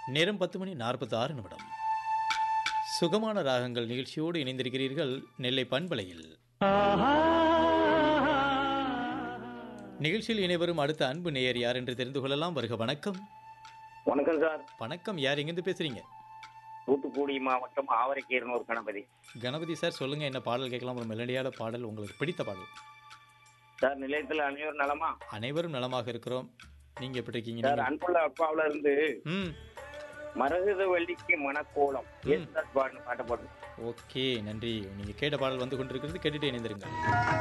நேரம் பத்து மணி நாற்பத்தி ஆறு நிமிடம் சுகமான ராகங்கள் நிகழ்ச்சியோடு இணைந்திருக்கிறீர்கள் நெல்லை பண்பலையில் நிகழ்ச்சியில் இணைவரும் அடுத்த அன்பு நேயர் யார் என்று தெரிந்து கொள்ளலாம் வருக வணக்கம் வணக்கம் சார் வணக்கம் யார் எங்கிருந்து பேசுறீங்க தூத்துக்குடி மாவட்டம் ஆவரைக்கீரனூர் கணபதி கணபதி சார் சொல்லுங்க என்ன பாடல் கேட்கலாம் ஒரு மெலடியான பாடல் உங்களுக்கு பிடித்த பாடல் சார் நிலையத்தில் அனைவரும் நலமா அனைவரும் நலமாக இருக்கிறோம் நீங்க எப்படி இருக்கீங்க சார் நீங்க? அன்புள்ள அப்பாவுல இருந்து ம் மரகத வள்ளிக்கு மனக்கோலம் ஏசுதாஸ் பாடின பாட்டை பாடுங்க ஓகே நன்றி நீங்க கேட்ட பாடல் வந்து கொண்டிருக்கிறது கேட்டுட்டு இணைந்திருங்க